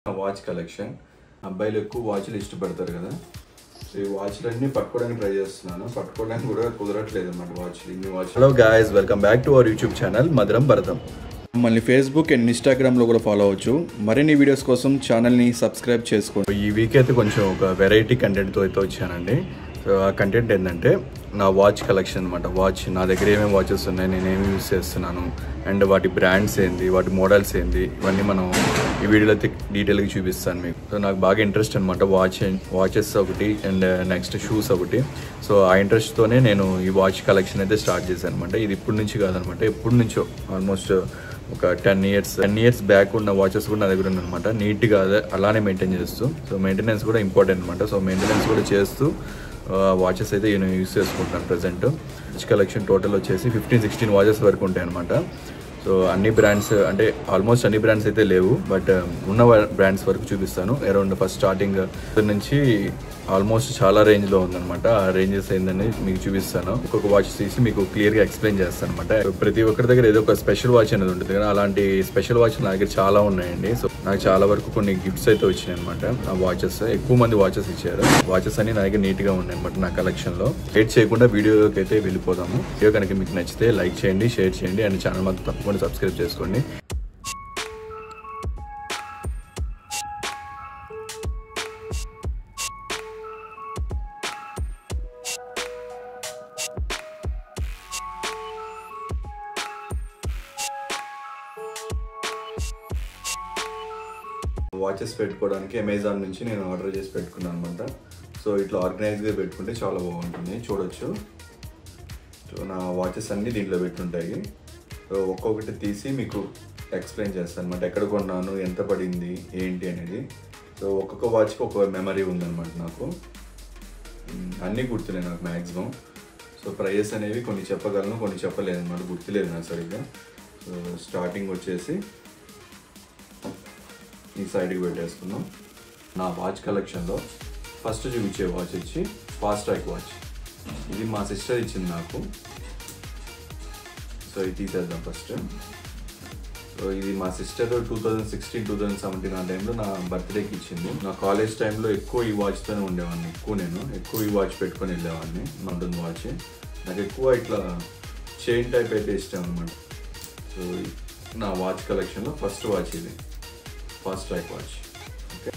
watch collection అబ్బాయిలు ఎక్కువ వాచ్లు ఇష్టపడతారు కదా సో ఈ వాచ్లన్నీ పట్టుకోవడానికి ట్రై చేస్తున్నాను పట్టుకోవడానికి కూడా కుదరట్లేదు అన్నమాట వాచ్లు ఇన్ని watch hello guys welcome back to our YouTube channel Madhuram Bharatam మళ్ళీ ఫేస్బుక్ అండ్ ఇన్స్టాగ్రామ్లో కూడా ఫాలో అవ్వచ్చు మరిన్ని వీడియోస్ కోసం ఛానల్ని సబ్స్క్రైబ్ చేసుకోండి ఈ వీక్ అయితే కొంచెం ఒక వెరైటీ కంటెంట్తో అయితే వచ్చానండి సో ఆ కంటెంట్ ఏంటంటే నా వాచ్ కలెక్షన్ అనమాట వాచ్ నా దగ్గర ఏమేమి వాచెస్ ఉన్నాయి నేను ఏమి యూస్ చేస్తున్నాను అండ్ వాటి బ్రాండ్స్ ఏంది వాటి మోడల్స్ ఏంది ఇవన్నీ మనం ఈ వీడియోలో అయితే డీటెయిల్గా చూపిస్తాను మీకు సో నాకు బాగా ఇంట్రెస్ట్ అనమాట వాచ్ వాచెస్ ఒకటి అండ్ నెక్స్ట్ షూస్ ఒకటి సో ఆ ఇంట్రెస్ట్తోనే నేను ఈ వాచ్ కలెక్షన్ అయితే స్టార్ట్ చేశాను అనమాట ఇది ఇప్పటి నుంచి కాదనమాట ఎప్పటి నుంచో ఆల్మోస్ట్ ఒక ten years ten years back ఉన్న వాచెస్ కూడా నా దగ్గర ఉందన్నమాట నీట్గా అదే అలానే మెయింటైన్ చేస్తూ సో మెయింటెనెన్స్ కూడా ఇంపార్టెంట్ అనమాట సో మెయింటెనెన్స్ కూడా చేస్తూ వాచెస్ అయితే నేను యూస్ చేసుకుంటాను ప్రజెంట్ వాచ్ కలెక్షన్ టోటల్ వచ్చేసి ఫిఫ్టీన్ సిక్స్టీన్ వాచెస్ వరకు ఉంటాయి అనమాట సో అన్ని బ్రాండ్స్ అంటే ఆల్మోస్ట్ అన్ని బ్రాండ్స్ అయితే లేవు బట్ ఉన్న బ్రాండ్స్ వరకు చూపిస్తాను అరౌండ్ ఫస్ట్ స్టార్టింగ్ నుంచి ఆల్మోస్ట్ చాలా రేంజ్లో ఉందన్నమాట ఆ రేంజెస్ ఏందని మీకు చూపిస్తాను ఒక్కొక్క వాచ్ తీసి మీకు క్లియర్గా ఎక్స్ప్లెయిన్ చేస్తాను అనమాట ప్రతి ఒక్కరి దగ్గర ఏదో ఒక స్పెషల్ వాచ్ అనేది ఉంటుంది కదా అలాంటి స్పెషల్ వాచ్ నా దగ్గర చాలా ఉన్నాయండి సో నాకు చాలా వరకు కొన్ని గిఫ్ట్స్ అయితే వచ్చినాయి అనమాట ఆ వాచెస్ ఎక్కువ మంది వాచెస్ ఇచ్చారు వాచెస్ అన్ని నా దగ్గర నీట్గా ఉన్నాయి అనమాట నా కలెక్షన్లో లేట్ చేయకుండా వీడియోకి అయితే వెళ్ళిపోదాము వీడియో కనుక మీకు నచ్చితే లైక్ చేయండి షేర్ చేయండి అండ్ ఛానల్ మాత్రం తప్పకుండా సబ్స్క్రైబ్ చేసుకోండి వాచెస్ పెట్టుకోవడానికి అమెజాన్ నుంచి నేను ఆర్డర్ చేసి పెట్టుకున్నాను అనమాట సో ఇట్లా ఆర్గనైజ్గా పెట్టుకుంటే చాలా బాగుంటుంది చూడొచ్చు సో నా వాచెస్ అన్నీ దీంట్లో పెట్టుంటాయి సో ఒక్కొక్కటి తీసి మీకు ఎక్స్ప్లెయిన్ చేస్తాను అనమాట ఎక్కడ కొన్నాను ఎంత పడింది ఏంటి అనేది సో ఒక్కొక్క వాచ్కి ఒక్కొక్క మెమరీ ఉందన్నమాట నాకు మ్, అన్నీ గుర్తున్నాయి నాకు మ్యాక్సిమం సో ప్రైజెస్ అనేవి కొన్ని చెప్పగలను కొన్ని చెప్పలేదు అనమాట గుర్తులేదు నాకు సరిగ్గా సో స్టార్టింగ్ వచ్చేసి ఈ సైడ్కి పెట్టేసుకుందాం నా వాచ్ కలెక్షన్లో ఫస్ట్ చూపించే వాచ్ వచ్చి ఫాస్ట్ ట్రాక్ వాచ్ ఇది మా సిస్టర్ ఇచ్చింది నాకు సో ఇది తీసేద్దాం ఫస్ట్ సో ఇది మా sister two thousand sixteen two thousand seventeen ఆ టైంలో నా బర్త్డేకి ఇచ్చింది నా కాలేజ్ టైంలో ఎక్కువ ఈ వాచ్తోనే ఉండేవాడిని ఎక్కువ నేను ఎక్కువ ఈ వాచ్ పెట్టుకొని వెళ్ళేవాడిని ఉంటుంది వాచ్ నాకు ఎక్కువ ఇట్లా చైన్ టైప్ అయితే ఇష్టం అనమాట సో నా వాచ్ కలెక్షన్లో ఫస్ట్ వాచ్ ఇది ఫాస్ట్ ట్రాక్ వాచ్ ఓకే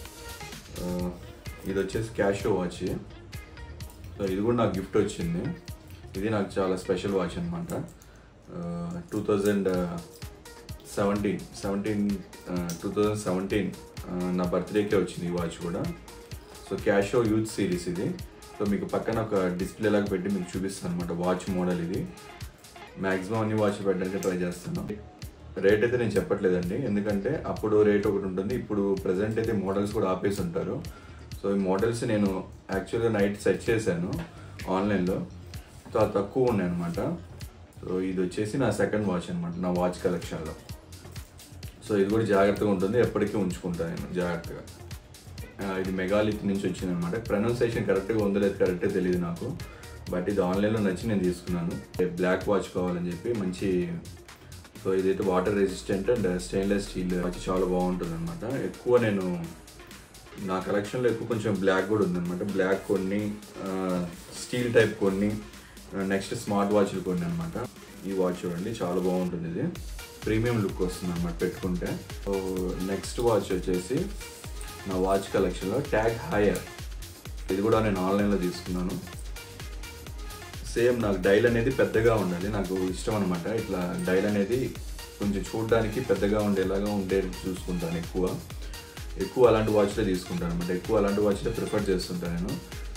ఇది వచ్చేసి క్యాషో వాచ్ సో ఇది కూడా నాకు గిఫ్ట్ వచ్చింది ఇది నాకు చాలా స్పెషల్ వాచ్ అనమాట two thousand seventeen seventeen two thousand seventeen నా బర్త్డేకే వచ్చింది ఈ వాచ్ కూడా సో క్యాషో యూత్ సిరీస్ ఇది సో మీకు పక్కన ఒక డిస్ప్లే లాగా పెట్టి మీకు చూపిస్తాను అనమాట వాచ్ మోడల్ ఇది మ్యాక్సిమం అన్ని వాచ్ పెట్టడానికి ట్రై చేస్తాను రేట్ అయితే నేను చెప్పట్లేదండి ఎందుకంటే అప్పుడు రేట్ ఒకటి ఉంటుంది ఇప్పుడు ప్రజెంట్ అయితే మోడల్స్ కూడా ఆపేసి ఉంటారు సో ఈ మోడల్స్ నేను యాక్చువల్గా నైట్ సెర్చ్ చేశాను ఆన్లైన్లో చాలా తక్కువ ఉన్నాయి అనమాట సో ఇది వచ్చేసి నా సెకండ్ వాచ్ అనమాట నా వాచ్ కలెక్షన్లో సో ఇది కూడా జాగ్రత్తగా ఉంటుంది ఎప్పటికీ ఉంచుకుంటాను నేను జాగ్రత్తగా ఆ, ఇది మెగాలిత్ నుంచి వచ్చింది అనమాట ప్రొనౌన్సియేషన్ కరెక్ట్గా ఉందో లేదు కరెక్టే తెలియదు నాకు బట్ ఇది ఆన్లైన్లో నచ్చి నేను తీసుకున్నాను బ్లాక్ వాచ్ కావాలని చెప్పి మంచి సో ఇదైతే water resistant and stainless steel watch చాలా బాగుంటుంది అనమాట ఎక్కువ నేను నా కలెక్షన్లో ఎక్కువ కొంచెం బ్లాక్ కూడా ఉందన్నమాట బ్లాక్ కొన్ని స్టీల్ టైప్ కొన్ని నెక్స్ట్ స్మార్ట్ వాచ్లు కొన్ని అనమాట ఈ వాచ్ చూడండి చాలా బాగుంటుంది ఇది ప్రీమియం లుక్ వస్తుంది అనమాట పెట్టుకుంటే సో నెక్స్ట్ వాచ్ వచ్చేసి నా వాచ్ కలెక్షన్లో ట్యాగ్ హైయర్ ఇది కూడా నేను ఆన్లైన్లో తీసుకున్నాను సేమ్ నాకు డైల్ అనేది పెద్దగా ఉండాలి నాకు ఇష్టం అనమాట ఇట్లా డైల్ అనేది కొంచెం చూడడానికి పెద్దగా ఉండేలాగా ఉండే చూసుకుంటాను ఎక్కువ ఎక్కువ అలాంటి వాచ్లే తీసుకుంటాను అనమాట ఎక్కువ అలాంటి వాచ్లే ప్రిఫర్ చేస్తుంటాను నేను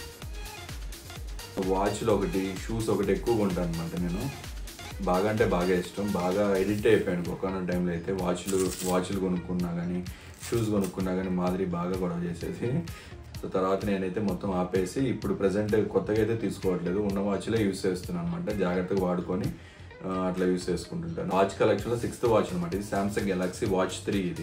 వాచ్లు ఒకటి షూస్ ఒకటి ఎక్కువగా ఉంటాను అనమాట నేను బాగా అంటే బాగా ఇష్టం బాగా ఎడిట్ అయిపోయాను ఒకనొక టైంలో అయితే వాచ్లు వాచ్లు కొనుక్కున్నా కానీ షూస్ కొనుక్కున్నా కానీ మాదిరి బాగా గొడవ చేసేది సో తర్వాత నేనైతే మొత్తం ఆపేసి ఇప్పుడు ప్రజెంట్ కొత్తగా అయితే తీసుకోవట్లేదు ఉన్న వాచ్లే యూస్ చేస్తున్నాను అనమాట జాగ్రత్తగా వాడుకొని ఆ, అట్లా యూస్ చేసుకుంటుంటాను వాచ్ కలెక్షన్లో సిక్స్త్ వాచ్ అనమాట ఇది సామ్సంగ్ గెలాక్సీ వాచ్ త్రీ ఇది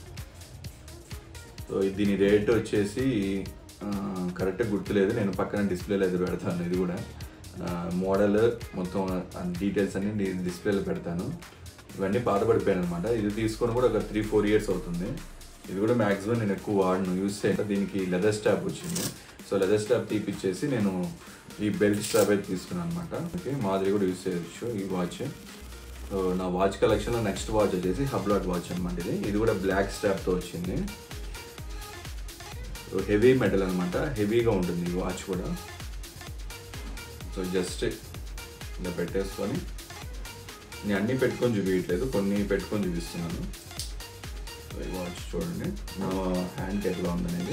సో దీని రేట్ వచ్చేసి కరెక్ట్ గుర్తులేదు నేను పక్కన డిస్ప్లేలో అయితే పెడతాను ఇది కూడా మోడల్ మొత్తం డీటెయిల్స్ అన్ని డిస్ప్లేలో పెడతాను ఇవన్నీ పాతపడిపోయాను అనమాట ఇది తీసుకొని కూడా ఒక త్రీ ఫోర్ ఇయర్స్ అవుతుంది ఇది కూడా మ్యాక్సిమం నేను ఎక్కువ వాడను యూస్ చేయను దీనికి లెదర్ స్టాప్ వచ్చింది సో లెదర్ స్టాప్ తీపిచ్చేసి నేను ఈ బెల్ట్ స్టాప్ అయితే తీసుకున్నాను అనమాట ఓకే మాదిరి కూడా యూస్ చేయొచ్చు ఈ వాచ్ సో నా వాచ్ కలెక్షన్లో నెక్స్ట్ వాచ్ వచ్చేసి హబ్లాట్ వాచ్ అనమాట ఇది ఇది కూడా బ్లాక్ స్టాప్తో వచ్చింది సో హెవీ మెటల్ అనమాట హెవీగా ఉంటుంది ఈ వాచ్ కూడా సో జస్ట్ ఇలా పెట్టేసుకొని నేను అన్నీ పెట్టుకొని చూపించట్లేదు కొన్ని పెట్టుకొని చూపిస్తున్నాను సో ఈ వాచ్ చూడండి నా హ్యాండ్కి ఎట్లా ఉందనేది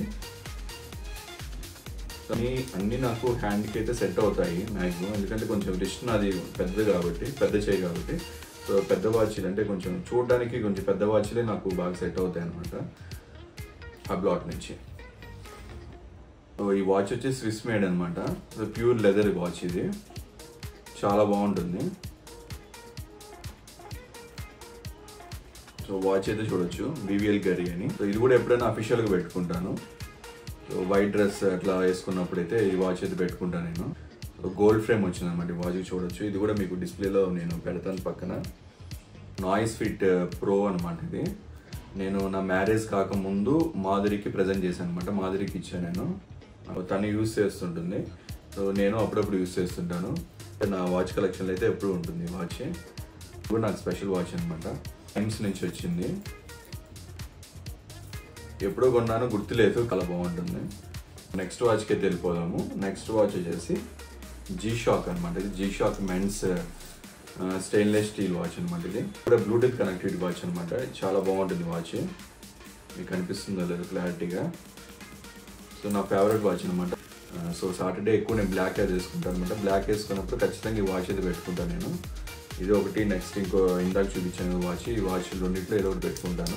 కానీ అన్నీ నాకు హ్యాండ్కి అయితే సెట్ అవుతాయి మ్యాక్సిమం ఎందుకంటే కొంచెం రిస్ట్ నాది పెద్దది కాబట్టి పెద్ద చేయి కాబట్టి సో పెద్ద వాచ్లు అంటే కొంచెం చూడడానికి కొంచెం పెద్ద వాచ్లే నాకు బాగా సెట్ అవుతాయి అనమాట హబ్లాట్ నుంచి సో ఈ వాచ్ వచ్చి స్విస్ మేడ్ అనమాట ప్యూర్ లెదర్ వాచ్ ఇది చాలా బాగుంటుంది సో వాచ్ అయితే చూడొచ్చు బీవీఎల్ గరి అని సో ఇది కూడా ఎప్పుడైనా అఫీషియల్గా పెట్టుకుంటాను సో వైట్ డ్రెస్ అట్లా వేసుకున్నప్పుడు అయితే ఈ వాచ్ అయితే పెట్టుకుంటాను నేను సో గోల్డ్ ఫ్రేమ్ వచ్చింది అనమాట ఈ వాచ్ చూడొచ్చు ఇది కూడా మీకు డిస్ప్లేలో నేను పెడతాను పక్కన నాయిస్ ఫిట్ ప్రో అనమాట ఇది నేను నా మ్యారేజ్ కాకముందు మాధురికి ప్రజెంట్ చేశాను అనమాట మాధురికి ఇచ్చాను నేను తను యూస్ చేస్తుంటుంది సో నేను అప్పుడప్పుడు యూస్ చేస్తుంటాను నా వాచ్ కలెక్షన్లో అయితే ఎప్పుడు ఉంటుంది ఈ వాచ్ ఇది కూడా నాకు స్పెషల్ వాచ్ అనమాట టైమ్స్ నుంచి వచ్చింది ఎప్పుడో కొన్నానో గుర్తులేదు చాలా బాగుంటుంది నెక్స్ట్ వాచ్కి అయితే వెళ్ళిపోదాము నెక్స్ట్ వాచ్ వచ్చేసి జీ షాక్ అనమాట ఇది G shock men's stainless steel watch అనమాట ఇది కూడా బ్లూటూత్ కనెక్టివిటీ వాచ్ అనమాట చాలా బాగుంటుంది వాచ్ మీకు కనిపిస్తుందో లేదు క్లారిటీగా సో నా ఫేవరెట్ వాచ్ అనమాట సో సాటర్డే ఎక్కువ నేను బ్లాక్ వేసుకుంటాను అనమాట బ్లాక్ వేసుకున్నప్పుడు ఖచ్చితంగా ఈ వాచ్ అయితే పెట్టుకుంటాను నేను ఇది ఒకటి నెక్స్ట్ ఇంకో ఇందాక చూపించాను వాచ్ ఈ వాచ్ రెండింటిలో ఏదో ఒకటి పెట్టుకుంటాను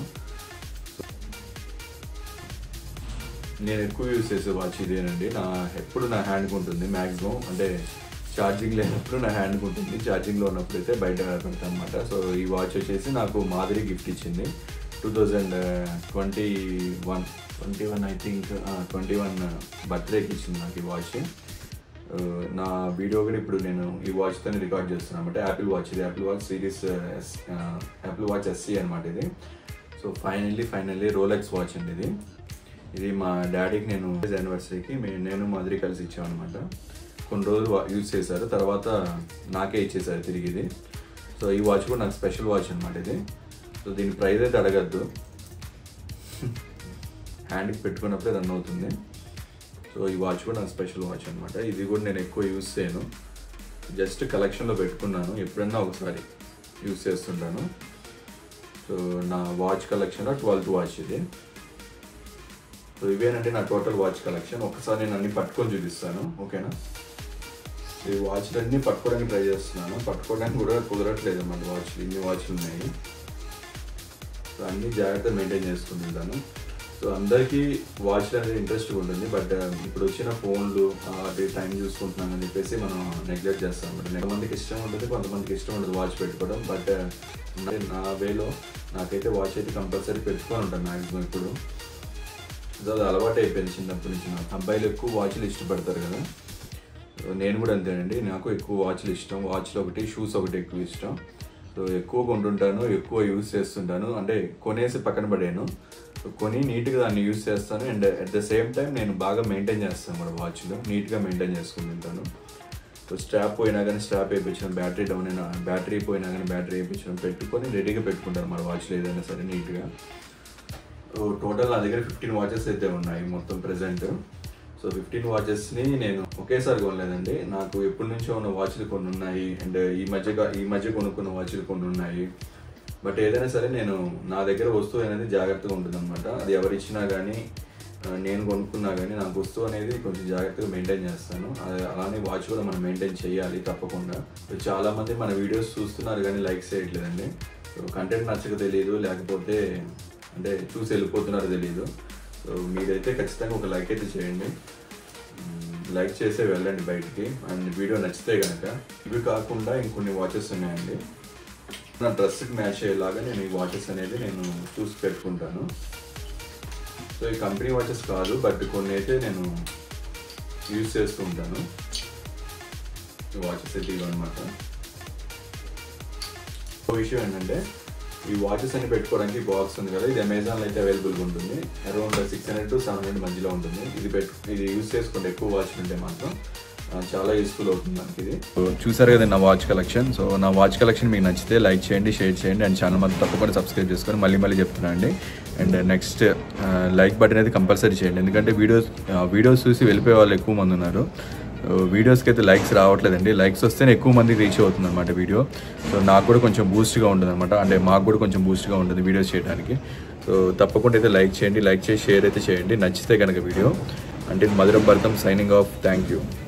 నేను ఎక్కువ యూస్ చేసే వాచ్ ఇదేనండి నా ఎప్పుడు నా హ్యాండ్కి ఉంటుంది మ్యాక్సిమం అంటే ఛార్జింగ్ లేనప్పుడు నా హ్యాండ్కి ఉంటుంది ఛార్జింగ్లో ఉన్నప్పుడు అయితే బయట పెడతాను అనమాట సో ఈ వాచ్ వచ్చేసి నాకు మాదిరి గిఫ్ట్ ఇచ్చింది two thousand twenty one twenty one I think twenty one బర్త్డేకి ఇచ్చింది నాకు ఈ వాచ్ నా వీడియో కూడా ఇప్పుడు నేను ఈ వాచ్తోనే రికార్డ్ చేస్తున్నాను అనమాట యాపిల్ వాచ్ ఇది Apple watch series S Apple watch SE అనమాట ఇది so finally finally Rolex watch అండి ఇది ఇది మా డాడీకి నేను యానివర్సరీకి మేము నేను మాదిరి కలిసి ఇచ్చామన్నమాట కొన్ని రోజులు యూజ్ చేశారు తర్వాత నాకే ఇచ్చేసారు తిరిగి ఇది సో ఈ వాచ్ కూడా నాకు స్పెషల్ వాచ్ అనమాట ఇది సో దీని ప్రైస్ అయితే అడగద్దు హ్యాండ్కి పెట్టుకున్నప్పుడే రన్ అవుతుంది సో ఈ వాచ్ కూడా నాకు స్పెషల్ వాచ్ అనమాట ఇది కూడా నేను ఎక్కువ యూస్ చేయను జస్ట్ కలెక్షన్లో పెట్టుకున్నాను ఎప్పుడన్నా ఒకసారి యూస్ చేస్తుంటాను సో నా వాచ్ కలెక్షన్లో ట్వెల్త్ వాచ్ ఇది సో ఇవేనంటే నా టోటల్ వాచ్ కలెక్షన్ ఒకసారి నేను అన్ని పట్టుకొని చూపిస్తాను ఓకేనా ఈ వాచ్లు అన్నీ పట్టుకోవడానికి ట్రై చేస్తున్నాను పట్టుకోవడానికి కూడా కుదరట్లేదు అన్నమాట వాచ్లు ఇన్ని వాచ్లు ఉన్నాయి సో అన్ని జాగ్రత్తగా మెయింటైన్ చేసుకుంటుంటాను సో అందరికీ వాచ్ అనేది ఇంట్రెస్ట్ ఉంటుంది బట్ ఇప్పుడు వచ్చిన ఫోన్లు అది టైం చూసుకుంటున్నాను అని చెప్పేసి మనం నెగ్లెక్ట్ చేస్తాం అనమాట కొంతమందికి ఇష్టం ఉంటుంది కొంతమందికి ఇష్టం ఉంటుంది వాచ్ పెట్టుకోవడం బట్ నా వేలో నాకైతే వాచ్ అయితే కంపల్సరీ పెట్టుకొని ఉంటాను మ్యాక్సిమం ఇప్పుడు సో అది అలవాటు అయిపోయింది చిన్నప్పటి నుంచి నాకు అబ్బాయిలు ఎక్కువ వాచ్లు ఇష్టపడతారు కదా నేను కూడా అంతేనండి నాకు ఎక్కువ వాచ్లు ఇష్టం వాచ్లు ఒకటి షూస్ ఒకటి ఎక్కువ ఇష్టం సో ఎక్కువ కొంటుంటాను ఎక్కువ యూస్ చేస్తుంటాను అంటే కొనేసి పక్కన పడాను కొని నీట్గా దాన్ని యూస్ చేస్తాను and at the same time నేను బాగా మెయింటైన్ చేస్తాను మన వాచ్లో నీట్గా మెయింటైన్ చేసుకుంటుంటాను సో స్ట్రాప్ పోయినా కానీ స్ట్రాప్ వేయించడం బ్యాటరీ డౌన్ అయినా బ్యాటరీ పోయినా కానీ బ్యాటరీ వేయించడం పెట్టుకొని రెడీగా పెట్టుకుంటాను మన వాచ్లో ఏదైనా సరే నీట్గా టోటల్ నా దగ్గర ఫిఫ్టీన్ వాచెస్ అయితే ఉన్నాయి మొత్తం ప్రెసెంట్ సో ఫిఫ్టీన్ వాచెస్ని నేను ఒకేసారి కొనలేదండి నాకు ఎప్పటి నుంచో ఉన్న వాచ్లు కొన్ని ఉన్నాయి అండ్ ఈ మధ్య ఈ మధ్య కొనుక్కున్న వాచ్లు కొన్ని ఉన్నాయి బట్ ఏదైనా సరే నేను నా దగ్గర వస్తువు అనేది జాగ్రత్తగా ఉంటుంది అనమాట అది ఎవరు ఇచ్చినా కానీ నేను కొనుక్కున్నా కానీ నాకు వస్తువు అనేది కొంచెం జాగ్రత్తగా మెయింటైన్ చేస్తాను అలానే వాచ్ కూడా మనం మెయింటైన్ చేయాలి తప్పకుండా చాలామంది మన వీడియోస్ చూస్తున్నారు కానీ లైక్స్ చేయట్లేదండి సో కంటెంట్ నచ్చక తెలియదు లేకపోతే అంటే చూసి వెళ్ళిపోతున్నారో తెలియదు సో మీరైతే ఖచ్చితంగా ఒక లైక్ అయితే చేయండి లైక్ చేసే వెళ్ళండి బయటికి అండ్ వీడియో నచ్చితే కనుక ఇవి కాకుండా ఇంకొన్ని వాచెస్ ఉన్నాయండి నా డ్రెస్కి మ్యాచ్ అయ్యేలాగా నేను ఈ వాచెస్ అనేది నేను చూసి పెట్టుకుంటాను సో ఈ కంపెనీ వాచెస్ కాదు బట్ కొన్ని అయితే నేను యూజ్ చేస్తూ ఉంటాను ఈ వాచెస్ అయితే ఇవన్నమాట ఒక విషయం ఏంటంటే ఈ వాచెస్ అన్ని పెట్టుకోవడానికి బాక్స్ ఉంది కదా ఇది అమెజాన్లో అయితే అవైలబుల్గా ఉంటుంది around six hundred to seven hundred మధ్యలో ఉంటుంది ఇది పెట్టు ఇది యూస్ చేసుకుంటే ఎక్కువ వాచ్ ఉంటే మాత్రం ఆ, చాలా యూస్ఫుల్ అవుతుంది మనకి ఇది చూసారు కదా నా వాచ్ కలెక్షన్ సో నా వాచ్ కలెక్షన్ మీకు నచ్చితే లైక్ చేయండి షేర్ చేయండి అండ్ ఛానల్ మాత్రం తప్పకుండా సబ్స్క్రైబ్ చేసుకొని మళ్ళీ మళ్ళీ చెప్తున్నాను అండి అండ్ నెక్స్ట్ లైక్ బటన్ అయితే కంపల్సరీ చేయండి ఎందుకంటే వీడియోస్ వీడియోస్ చూసి వెళ్ళిపోయే వాళ్ళు ఎక్కువ మంది ఉన్నారు వీడియోస్కి అయితే లైక్స్ రావట్లేదండి లైక్స్ వస్తేనే ఎక్కువ మందికి రీచ్ అవుతుంది అనమాట వీడియో సో నాకు కూడా కొంచెం బూస్ట్గా ఉంటుంది అనమాట అంటే మాకు కూడా కొంచెం బూస్ట్గా ఉంటుంది వీడియోస్ చేయడానికి సో తప్పకుండా అయితే లైక్ చేయండి లైక్ చేసి షేర్ అయితే చేయండి నచ్చితే కనుక వీడియో అంటే మధురం భరతం సైనింగ్ ఆఫ్ థ్యాంక్ యూ